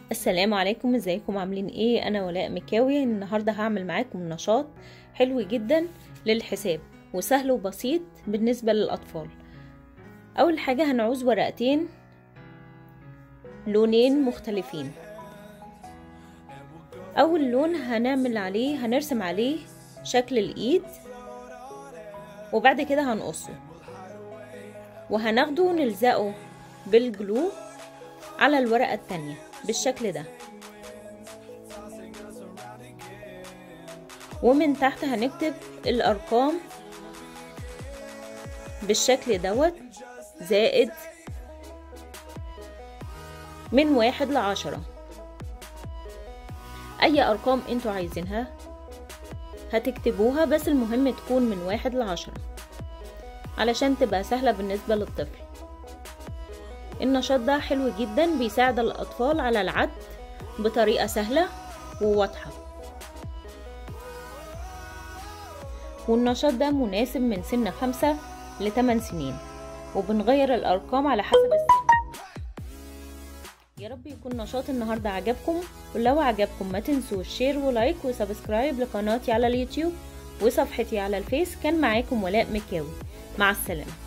السلام عليكم ازيكم عاملين ايه انا ولاء مكاوي النهارده هعمل معاكم نشاط حلو جدا للحساب وسهل وبسيط بالنسبه للاطفال اول حاجه هنعوز ورقتين لونين مختلفين اول لون هنعمل عليه هنرسم عليه شكل الايد وبعد كده هنقصه وهناخده نلزقه بالجلو على الورقة التانية بالشكل ده ومن تحت هنكتب الأرقام بالشكل دوت زائد من واحد لعشرة أي أرقام انتوا عايزينها هتكتبوها بس المهم تكون من واحد لعشرة علشان تبقى سهلة بالنسبة للطفل النشاط ده حلو جدا بيساعد الأطفال على العد بطريقة سهلة وواضحة والنشاط ده مناسب من سن خمسة لتمن سنين وبنغير الأرقام على حسب السن يا رب يكون نشاط النهاردة عجبكم ولو عجبكم ما تنسوش شير ولايك وسبسكرايب لقناتي على اليوتيوب وصفحتي على الفيس كان معاكم ولاء مكاوي مع السلامه